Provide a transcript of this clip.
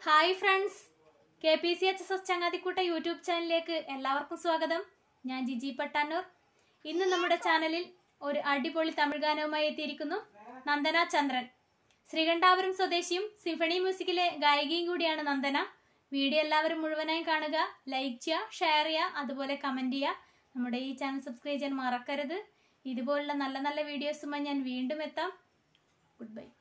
hi friends K P C H S S ചങ്ങാതിക്കൂട്ട YouTube ചാനലിലേക്ക് എല്ലാവർക്കും സ്വാഗതം ഞാൻ ജിജി പട്ടാനൂർ ഇന്ന് നമ്മുടെ ചാനലിൽ ഒരു അടിപൊളി തമിഴ് ഗാനവുമായി എത്തിയിരിക്കുന്നു നന്ദന ചന്ദ്രൻ ശ്രീകണ്ഠാപുരം സ്വദേശിയും സിംഫണി മ്യൂസിക്കിലെ ഗായികയും കൂടിയാണ് നന്ദന വീഡിയോ എല്ലാവരും മുഴുവനായും കാണുക ലൈക്ക് ചെയ്യുക ഷെയർ ചെയ്യുക അതുപോലെ കമൻറ്റ് ചെയ്യുക നമ്മുടെ ഈ ചാനൽ സബ്സ്ക്രൈബ് ചെയ്യാൻ മറക്കരുത് ഇതുപോലുള്ള നല്ല നല്ല വീഡിയോസുമായി ഞാൻ വീണ്ടും എത്താം ഗുഡ് ബൈ